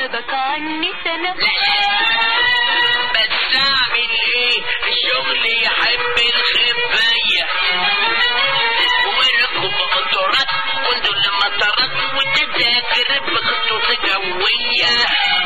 غيابك عني سنة بس اعمل ايه الشغل يحب الخفية وركب قطارات وانزل المطارات وتذاكر بخطوط جوية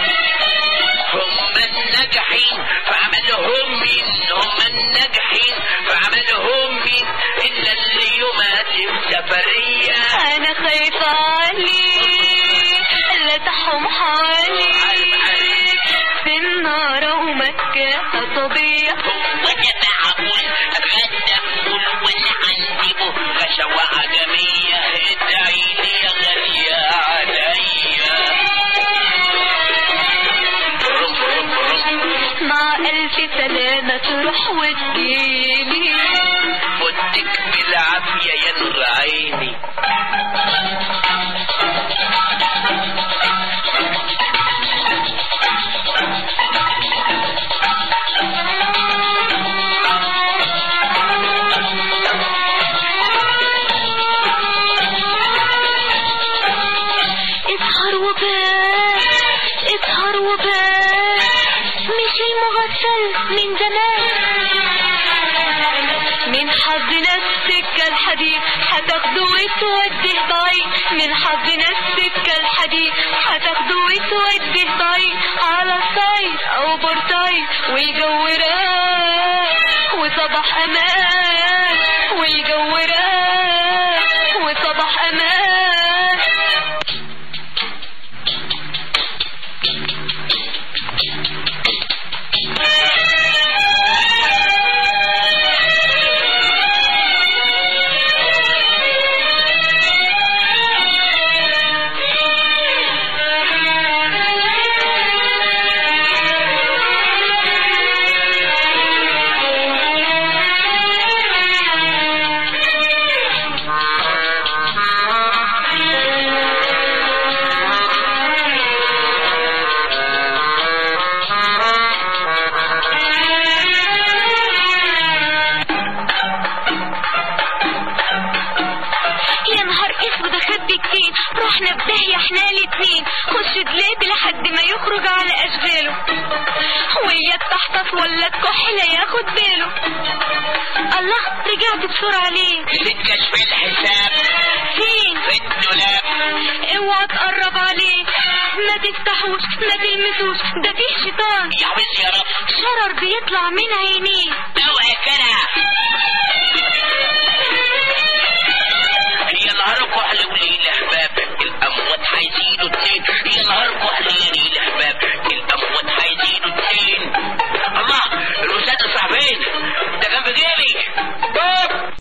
هم الناجحين في عملهم مين هم الناجحين في عملهم مين الا اللي يومات سفرية انا خايفة عليك لا تحوم حواليك في النار ومكة طبيعي هو ده معقول اتغدى فول وانا عندي بهجة وعجمية ادعيلي يا غالية عليا رم رم رم مع ألف سلامة تروح وتجيلي فوتك بالعافية يا نور عيني اسهر وبات اسهر وبات مش المغفل من زمان من حظنا السكة الحديد هتاخده وتوديه بعيد من حظنا السكة الحديد هتاخده وتوديه بعيد على الصيد او بورسعيد والجو راق وصباح امان والجو راق وصباح امان يا نهار اسود اخبي كتير رحنا في داهية احنا الاتنين خش دلاب لحد ما يخرج على اشغاله ويا تحتف ولا تكحل ياخد باله الله رجعت بسرعة ليه للكشف الحساب فين في الدولاب اوعى تقرب عليه ما تفتحوش ما تلمسوش ده فيه شيطان يحبس يا رب شرر بيطلع من عينيه اوعى كده يا نهار كحل وليل احباب الاموات هيزيدوا اتنين يا نهار كحل وليل احباب